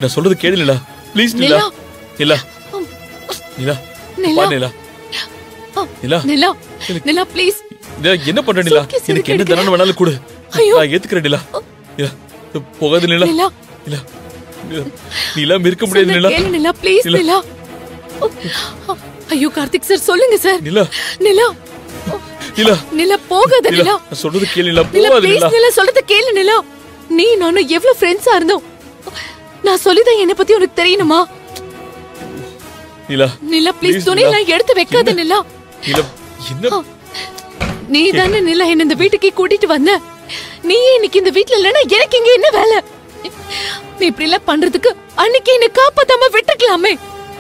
நான் சொல்றது கேளு நிலா ப்ளீஸ் நிலா நிலா. நிலா நிலா நிலா. பா நிலா நிலா நிலா நிலா ப்ளீஸ் நிலா என்ன பண்ற நிலா Suitcase எனக்கு என்ன இருக்கு. தண்டனை வேணாலும் கொடு ஐயோ. நான் ஏத்துக்கிறேன் நிலா நிலா இது போகாது நிலா நிலா நிலா நிலா நிலா இருக்க முடியாது சொன்னா நிலா கேளு நிலா ப்ளீஸ் நிலா. நிலா ஐயோ கார்த்திக் சார் சொல்லுங்க சார் நிலா நிலா நிலா நிலா போகாத நிலா நிலா நான் சொல்றது கேளு நிலா நிலா போகாது ப்ளீஸ் நிலா நிலா சொல்றத கேளு நிலா நீ நானும் எவ்வளவு ஃப்ரெண்ட்ஸா இருந்தோம் நான் சொல்லிதான் என்ன பத்தி உனக்கு தெரியணுமா நிலா நிலா ப்ளீஸ் Please, துணி எல்லாம் எடுத்து வைக்காத என்ன? நிலா நிலா என்ன நீ தானே நிலா என்ன இந்த வீட்டுக்கு கூட்டிட்டு வந்த நீ இன்னைக்கு இந்த வீட்ல இல்லனா எனக்கு இங்க என்ன வேலை நீ இப்படி எல்லாம் பண்றதுக்கு அன்னைக்கு என்ன காப்பாத்தாம விட்டுக்கலாமே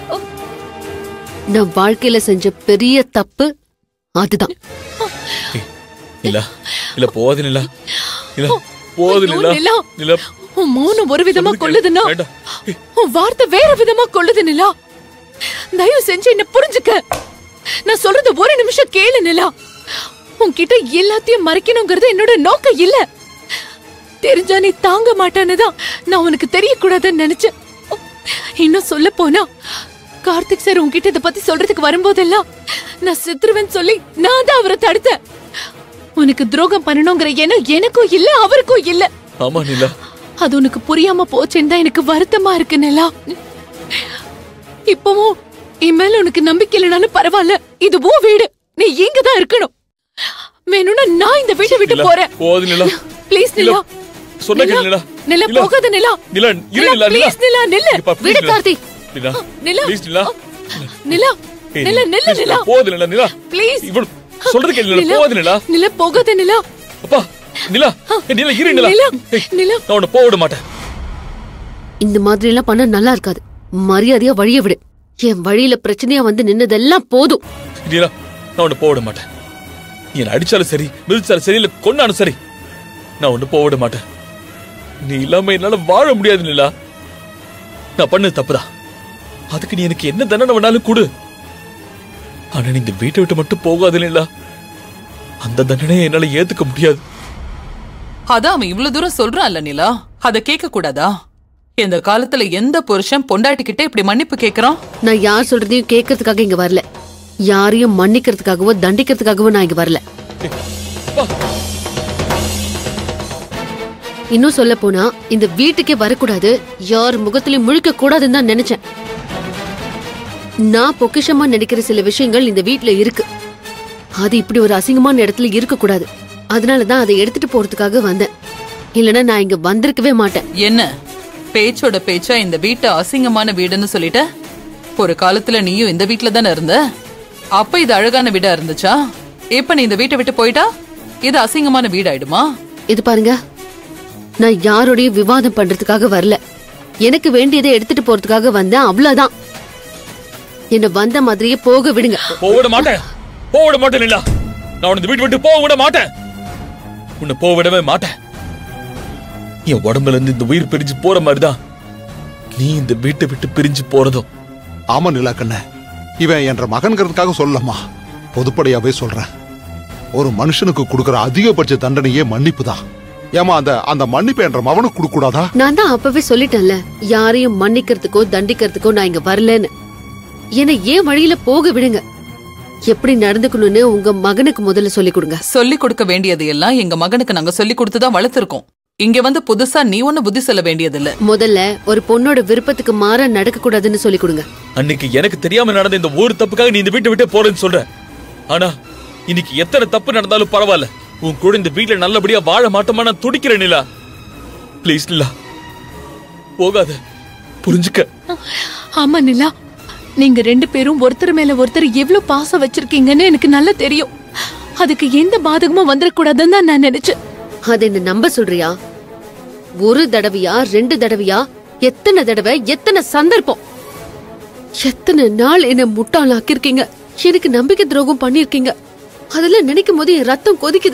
நான் வாழ்க்கையில செஞ்ச பெரிய தப்பு அதுதான் நிலா இல்ல போகாது நிலா நிலா போகாது ஐயோ, நிலா நிலா. நிலா உன் மௌனம் ஒரு விதமா சொல்றது கொள்ளுதுன்னா கேளு. வேண்டாம் ஏய், உன் வார்த்தை வேற விதமா கொள்ளுது நிலா தயவு செஞ்சு என்ன புரிஞ்சுக்க நான் சொல்றது ஒரு நிமிஷம் கேளு நிலா உன்கிட்ட எல்லாத்தையும் மறைக்கணுங்கிறது என்னோட நோக்கம் இல்ல தெரிஞ்சா நீ தாங்க மாட்டானுதான் நான் உனக்கு தெரியக்கூடாதுன்னு நினைச்சேன் இன்னும் சொல்ல போனா கார்த்திக் சார் உன்கிட்ட இத பத்தி சொல்றதுக்கு வரும்போதெல்லாம் நான் சித்துருவேன் சொல்லி நான் தான் அவரை தடுத்தேன் உனக்கு துரோகம் பண்ணணுங்கிற எண்ணம் எனக்கும் இல்ல அவருக்கும் இல்ல ஆமா நிலா அது உனக்கு புரியாம போச்சேன்னு தான் எனக்கு வருத்தமா இருக்கு நிலா இப்பவும் என் மேல உனக்கு நம்பிக்கை இல்லைனாலும் பரவாயில்ல இது உன் வீடு நீ இங்க தான் இருக்கணும் வேணும்னா நான் இந்த வீட்டை விட்டு நிலா போறேன் போகாது நிலா ப்ளீஸ் நிலா சொன்ன கேளு நிலா நிலா நிலா. போகாத நிலா நிலா இரு நிலா நிலா ப்ளீஸ் நிலா நில்லு இங்க பா, please, விடு நிலா. கார்த்தி நிலா நிலா. ப்ளீஸ் நிலா நிலா ஏய், நிலா நில்லு please, நிலா போகாது நிலா நிலா ப்ளீஸ் இவள் சொல்றது கேளு நிலா போகாது நிலா நிலா போகாத நிலா அப்பா நிலா ஏய், நிலா இரு நிலா நிலா ஏய், நிலா நான் உன்னை போக விட மாட்டேன் இந்த மாதிரி எல்லாம் பண்ண நல்லா இருக்காது மரியாதையா வழிய விடு என் வழியில பிரச்சனையா வந்து நின்னதெல்லாம் போதும் நிலா நான் உன்னை போக விட மாட்டேன் நீ என்னை அடிச்சாலும் சரி மிதிச்சாலும் சரி இல்ல கொன்னாலும் சரி நான் உன்னை போக விட மாட்டேன் நீ இல்லாம என்னால வாழ முடியாது நிலா நான் பண்ணது தப்புதான் அதுக்கு நீ எனக்கு என்ன தண்டனை வேணாலும் கொடு ஆனா நீ இந்த வீட்டை விட்டு மட்டும் போகாது நிலா அந்த தண்டனையை என்னால ஏத்துக்க முடியாது அதான் அவன் இவ்வளவு தூரம் சொல்றான்ல நிலா அத கேட்க கூடாதா இந்த காலத்துல எந்த புருஷன் பொண்டாட்டிக்கிட்ட இப்படி மன்னிப்பு கேக்குறான் நான் யார் சொல்றதையும் கேட்கறதுக்காக இங்க வரல யாரையும் மன்னிக்கிறதுக்காகவோ தண்டிக்கிறதுக்காகவோ நான் இங்க வரல அப்பா, இன்னும் சொல்ல போனா இந்த வீட்டுக்கே வரக்கூடாது யார் முகத்திலயும் முழிக்க கூடாதுன்னு தான் நினைச்சேன் நான் பொக்கிஷமா நினைக்கிற சில விஷயங்கள் இந்த வீட்ல இருக்கு அது இப்படி ஒரு அசிங்கமான இடத்துல இருக்க கூடாது அதனாலதான் அதை எடுத்துட்டு போறதுக்காக வந்தேன் இல்லனா நான் இங்க வந்திருக்கவே மாட்டேன் என்ன பேச்சோட பேச்சா இந்த வீட்டை அசிங்கமான வீடுன்னு சொல்லிட்ட ஒரு காலத்துல நீயும் இந்த வீட்ல தானே இருந்த அப்ப இது அழகான வீடா இருந்துச்சா இப்ப நீ இந்த வீட்டை விட்டு போயிட்டா இது அசிங்கமான வீடாயிடுமா இது பாருங்க நான் யாரோடையும் விவாதம் பண்றதுக்காக வரல எனக்கு வேண்டியதை எடுத்துட்டு போறதுக்காக வந்தேன் அவ்வளவுதான் என்ன வந்த மாதிரியே போக விடுங்க போக விட மாட்டேன் போக விட மாட்டேன் நிலா நான் உன்னை இந்த வீட்டு விட்டு போக விட மாட்டேன் உன்னை போக விடவே மாட்டேன் என் உடம்புல இருந்து இந்த உயிர் பிரிஞ்சு போற மாதிரிதான் நீ இந்த வீட்டை விட்டு பிரிஞ்சு போறதும் ஆமா நிலாக்கண்ண இவன் என்ற மகன்கிறதுக்காக சொல்லலாமா பொதுப்படையாவே சொல்றேன் ஒரு மனுஷனுக்கு கொடுக்கிற அதிகபட்ச தண்டனையே மன்னிப்பு தான் ஏமா அந்த அந்த மன்னிப்பு என்ற மவனுக்கு கொடுக்க கூடாதா நான் தான் அப்பவே சொல்லிட்டேன்ல யாரையும் மன்னிக்கிறதுக்கோ தண்டிக்கிறதுக்கோ நான் இங்க வரலன்னு என்னை ஏன் வழியில போக விடுங்க எப்படி நடந்துக்கணும்னு உங்க மகனுக்கு முதல்ல சொல்லி கொடுங்க சொல்லி கொடுக்க வேண்டியது எல்லாம் எங்க மகனுக்கு நாங்க சொல்லி கொடுத்துதான் வளர்த்திருக்கோம் இங்க வந்து புதுசா நீ ஒண்ணு புத்தி சொல்ல வேண்டியதில்ல முதல்ல ஒரு பொண்ணோட விருப்பத்துக்கு மாற நடக்க கூடாதுன்னு சொல்லி கொடுங்க அன்னைக்கு எனக்கு தெரியாம நடந்த இந்த ஒரு தப்புக்காக நீ இந்த வீட்டை விட்டே போறேன்னு சொல்ற ஆனா இன்னைக்கு எத்தனை தப்பு நடந்தாலும் பரவாயில்ல உன் கூட இந்த வீட்ல நல்லபடியா வாழ மாட்டோமா நான் துடிக்கிறேன் நிலா ப்ளீஸ் நிலா போகாத புரிஞ்சுக்க ஆமா நிலா நீங்க ரெண்டு பேரும் ஒருத்தர் மேல ஒருத்தர் எவ்வளவு பாசம் வச்சிருக்கீங்கன்னு எனக்கு நல்லா தெரியும் அதுக்கு எந்த பாதகமும் வந்துடக்கூடாதுன்னு தான் நான் நினைச்சேன் அதை என்ன நம்ப சொல்றியா ஒரு தடவையா ரெண்டு தடவையா எத்தனை தடவை எத்தனை சந்தர்ப்பம் எத்தனை நாள் என்ன முட்டாளாக்கிருக்கீங்க எனக்கு நம்பிக்கை துரோகம் பண்ணிருக்கீங்க அதெல்லாம் நினைக்கும் போது என் ரத்தம் கொதிக்குது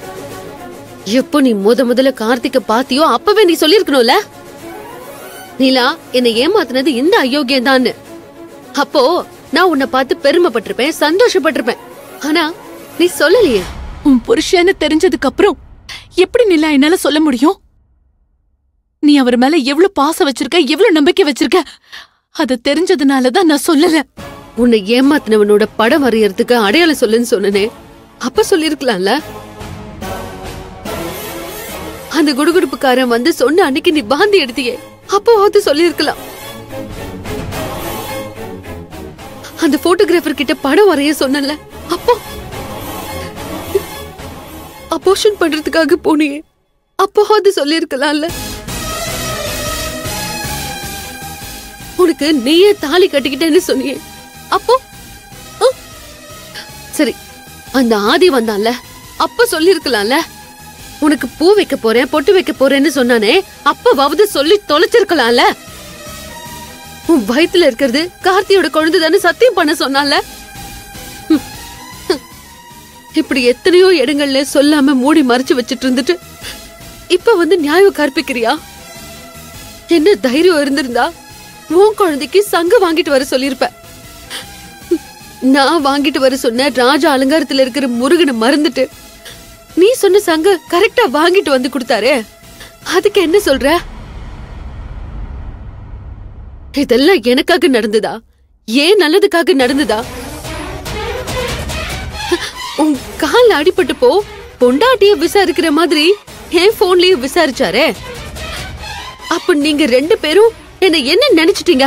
எப்போ நீ முத முதல்ல கார்த்திக்க பாத்தியோ அப்பவே நீ சொல்லிருக்கணும்ல நீலா என்னை ஏமாத்துனது இந்த அயோக்கியம் தான்னு அப்போ நான் உன்னை பார்த்து பெருமைப்பட்டிருப்பேன் சந்தோஷப்பட்டிருப்பேன் ஆனா நீ சொல்லலையே உன் புருஷன்னு தெரிஞ்சதுக்கு அப்புறம் எப்படி நிலா என்னால சொல்ல முடியும் நீ அவர் மேல எவ்வளவு பாசம் வச்சிருக்க எவ்வளவு நம்பிக்கை வச்சிருக்க அது தெரிஞ்சதுனாலதான் நான் சொல்லல உன்னை ஏமாத்தினவனோட படம் வரையறதுக்கு அடையாளம் சொல்லுன்னு சொன்னனே அப்ப சொல்லிருக்கலாம்ல அந்த குடுகுடுப்புக்காரன் வந்து சொன்ன அன்னைக்கு நீ பாந்தி எடுத்தியே அப்போவாவது சொல்லிருக்கலாம் அந்த போட்டோகிராஃபர் கிட்ட படம் வரைய சொன்னல அப்போ அபோஷன் பண்றதுக்காக போனியே அப்போவாவது சொல்லிருக்கலாம்ல உனக்கு நீயே தாலி கட்டிக்கிட்டேன்னு சொன்னியே அப்போ ஆ? சரி அந்த ஆதி வந்தான்ல அப்ப சொல்லிருக்கலாம்ல உனக்கு பூ வைக்க போறேன் பொட்டு வைக்க போறேன்னு சொன்னானே அப்பவாவது சொல்லி தொலைச்சிருக்கலாம்ல உன் வயித்துல இருக்கிறது கார்த்தியோட குழந்தைதானே சத்தியம் பண்ண சொன்னால இப்படி எத்தனையோ இடங்கள்ல சொல்லாம மூடி மறைச்சு வச்சிட்டு இருந்துட்டு இப்ப வந்து நியாயம் கற்பிக்கிறியா என்ன தைரியம் இருந்திருந்தா உன் குழந்தைக்கு சங்கு வாங்கிட்டு வர சொல்லிருப்ப நான் வாங்கிட்டு வர சொன்ன ராஜ அலங்காரத்துல இருக்கிற முருகனை மறந்துட்டு நீ சொன்ன சங்க கரெக்டா வாங்கிட்டு வந்து கொடுத்தாரே அதுக்கு என்ன சொல்ற இதெல்லாம் எனக்காக நடந்ததா ஏன் நல்லதுக்காக நடந்ததா உன் கால் அடிபட்டு போ பொண்டாட்டிய விசாரிக்கிற மாதிரி என் போன்லயே விசாரிச்சாரே அப்ப நீங்க ரெண்டு பேரும் என்ன என்ன நினைச்சிட்டீங்க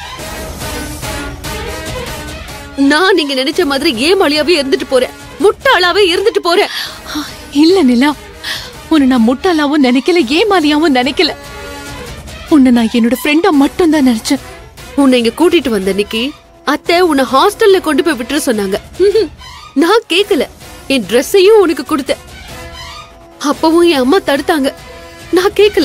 நான் நீங்க நினைச்ச மாதிரி ஏமாளியாவே இருந்துட்டு போறேன் முட்டாளாவே இருந்துட்டு போறேன் இல்ல நிலா உன்னை நான் முட்டாளாவும் நினைக்கல ஏமாலியாவும் நினைக்கல உன்னை நான் என்னோட ஃப்ரெண்டா மட்டும் தான் நினைச்சேன் உன்னை இங்க கூட்டிட்டு வந்த அன்னைக்கு அத்தை உன்னை ஹாஸ்டல்ல கொண்டு போய் விட்டுற சொன்னாங்க ம்ஹும். நான் கேக்கல என் ட்ரெஸ்ஸையும் உனக்கு கொடுத்தேன் அப்பவும் என் அம்மா தடுத்தாங்க நான் கேக்கல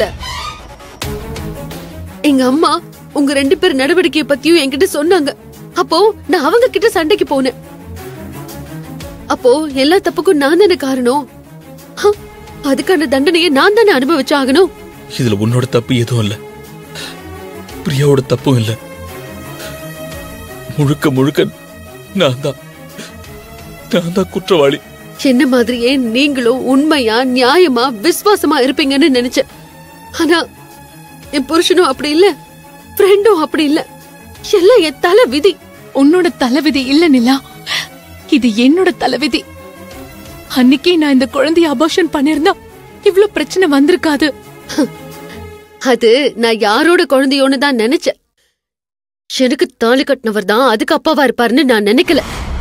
எங்க அம்மா உங்க ரெண்டு பேர் நடவடிக்கைய பத்தியும் என்கிட்ட சொன்னாங்க அப்போ நான் அவங்க கிட்ட சண்டைக்கு போனேன் அப்போ எல்லா தப்புக்கும் நான் தானே காரணம் ஹ, அதுக்கான தண்டனையை நான் தானே அனுபவிச்சாகணும் இதுல உன்னோட தப்பு எதுவும் இல்ல பிரியாவோட தப்பும் இல்ல முழுக்க முழுக்க நான் தான் நான் தான் குற்றவாளி என்ன மாதிரியே நீங்களும் உண்மையா நியாயமா விசுவாசமா இருப்பீங்கன்னு நினைச்சேன் ஆனா என் புருஷனும் அப்படி இல்ல ஃப்ரெண்டும் அப்படி இல்ல எல்லாம் என் தலை விதி உன்னோட தலைவிதி இல்ல நிலா இது என்னோட தலைவிதி அன்னைக்கே நான் இந்த குழந்தைய அபார்ஷன் பண்ணிருந்தா இவ்ளோ பிரச்சனை வந்திருக்காது அது நான் யாரோட குழந்தையோன்னு தான் நினைச்சேன் எனக்கு தாலி கட்டினவர் தான் அதுக்கு அப்பாவா இருப்பாருன்னு நான் நினைக்கல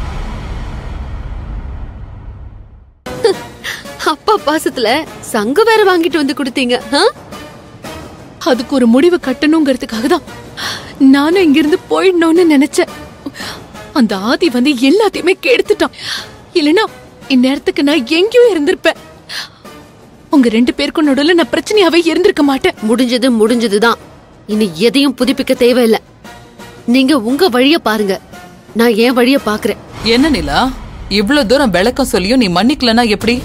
அப்பா பாசத்துல சங்கு வேற வாங்கிட்டு வந்து கொடுத்தீங்க ஆ? அதுக்கு ஒரு முடிவு கட்டணுங்கிறதுக்காக தான் நானும் இங்கிருந்து போயிடணும்னு நினைச்சேன் அந்த ஆதி வந்து எல்லாத்தையுமே கெடுத்துட்டான் இல்லனா இந்நேரத்துக்கு நான் எங்கேயோ இருந்திருப்பேன் உங்க ரெண்டு பேருக்கும் நடுவுல நான் பிரச்சனையாவே இருந்திருக்க மாட்டேன் முடிஞ்சது முடிஞ்சதுதான் இனி எதையும் புதுப்பிக்க தேவையில்ல நீங்க உங்க வழிய பாருங்க நான் என் வழிய பாக்குறேன் என்ன நிலா இவ்ளோ தூரம் விளக்கம் சொல்லியும் நீ மன்னிக்கலனா எப்படி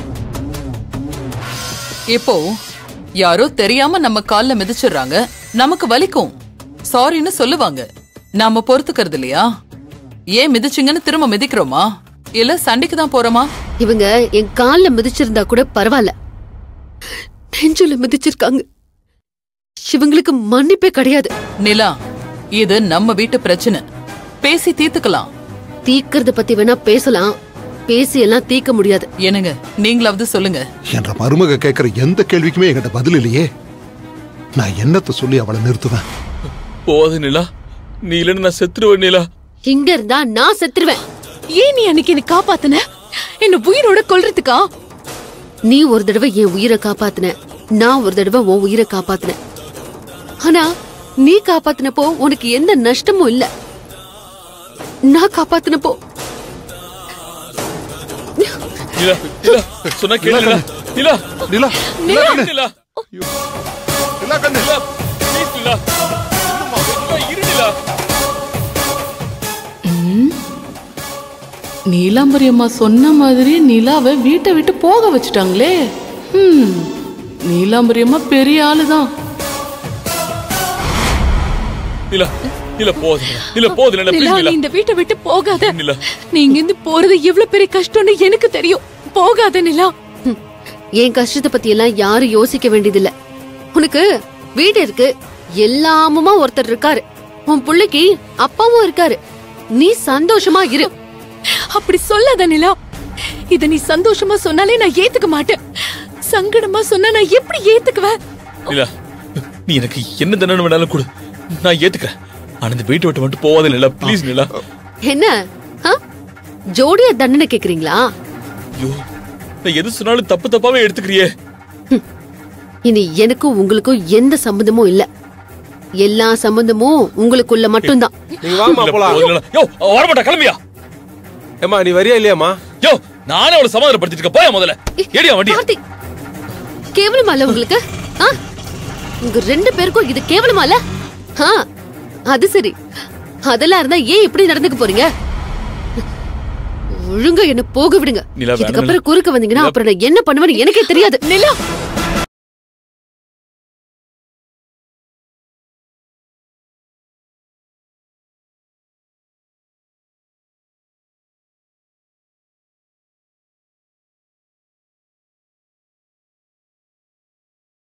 இப்போ யாரோ தெரியாம நம்ம கால்ல மிதிச்சிடுறாங்க நமக்கு வலிக்கும் சாரின்னு சொல்லுவாங்க நாம பொறுத்துக்கிறது இல்லையா ஏன் மிதிச்சிங்கன்னு திரும்ப மிதிக்கிறோமா இல்ல சண்டைக்கு தான் போறோமா இவங்க என் கால்ல மிதிச்சிருந்தா கூட பரவாயில்ல நெஞ்சுல மிதிச்சிருக்காங்க இவங்களுக்கு மன்னிப்பே கிடையாது நிலா இது நம்ம வீட்டு பிரச்சனை பேசி தீர்த்துக்கலாம் தீக்கிறத பத்தி வேணா பேசலாம் பேசி எல்லாம் தீர்க்க முடியாது என்னங்க நீங்களாவது சொல்லுங்க என்ற மருமக கேட்கிற எந்த கேள்விக்குமே என்கிட்ட பதில் இல்லையே நான் என்னத்த சொல்லி அவளை நிறுத்துவேன் போது நிலா நீ இல்லைன்னு நான் செத்துருவேன் நிலா இங்க இருந்தா நான் செத்துருவேன் ஏன் நீ அன்னைக்கு என்ன காப்பாத்துன என்ன உயிரோட கொல்றதுக்கா நீ ஒரு தடவை என் உயிரை காப்பாத்துன நான் ஒரு தடவை உன் உயிரை காப்பாத்துனேன் ஆனா நீ காப்பாத்தினப்போ உனக்கு எந்த நஷ்டமும் இல்ல நான் காப்பாத்தினப்போ நிலா நிலா சொன்னா கேளு நிலா நிலா நிலா நிலா கண்ணு நிலா நிலா கண்ணு நிலா ப்ளீஸ் நிலா நிலா, இரு நிலா நீலாம்பரி அம்மா சொன்ன மாதிரி நிலாவை வீட்டை விட்டு போக வச்சுட்டாங்களே ஹம், நீலாம்பரி அம்மா பெரிய ஆளுதான் நிலா நிலா போது நிலா நிலா போது நிலா நிலா ப்ளீஸ் நீ நிலா இந்த வீட்டை விட்டு போகாத நிலா நீ இங்கிருந்து போறது எவ்வளவு பெரிய கஷ்டம்னு எனக்கு தெரியும் போகாத நிலா ஹம், என் கஷ்டத்தை பத்தி எல்லாம் யாரும் யோசிக்க வேண்டியதில்ல உனக்கு வீடு இருக்கு எல்லாமுமா ஒருத்தர் இருக்காரு உன் புள்ளைக்கு அப்பாவும் இருக்காரு நீ சந்தோஷமா இரு அப்படி சொல்லாத நிலா இத நீ சந்தோஷமா சொன்னாலே நான் ஏத்துக்க மாட்டேன் சங்கடமா சொன்னா நான் எப்படி ஏத்துக்குவேன் நிலா நீ எனக்கு என்ன தண்டனை வேணாலும் கொடு நான் ஏத்துக்கிறேன் ஆனா இந்த வீட்டை விட்டு மட்டும் போவாத நிலா ப்ளீஸ் நிலா என்ன ஆ? ஜோடியா தண்டனை கேக்குறீங்களா ஐயோ நான் எது சொன்னாலும் தப்பு தப்பாவே எடுத்துக்கிறியே இனி எனக்கும் உங்களுக்கும் எந்த சம்பந்தமும் இல்ல எல்லா சம்பந்தமும் உங்களுக்குள்ள மட்டும்தான் நீங்க வாமா இல்ல, போலாம் போதும் நிலா. யோ அவ வரமாட்டா கிளம்பியா ஏமா நீ வரியா இல்லையாமா யோ நானே அவளை சமாதானப்படுத்திட்டு இருக்கேன் போயா முதல்ல ஏடியா வண்டி கார்த்திக் கேவலமா இல்ல உங்களுக்கு ஆ? உங்க ரெண்டு பேருக்கும் இது கேவலமா இல்ல ஆ, அது சரி அதெல்லாம் இருந்தா ஏன் இப்படி நடந்துக்க போறீங்க ஒழுங்கா என்ன போக விடுங்க நிலா, வேணாம் இதுக்கப்புறம் நிலா. குறுக்க வந்தீங்கன்னா அப்புறம் நான் என்ன பண்ணுவேன்னு எனக்கே தெரியாது நிலா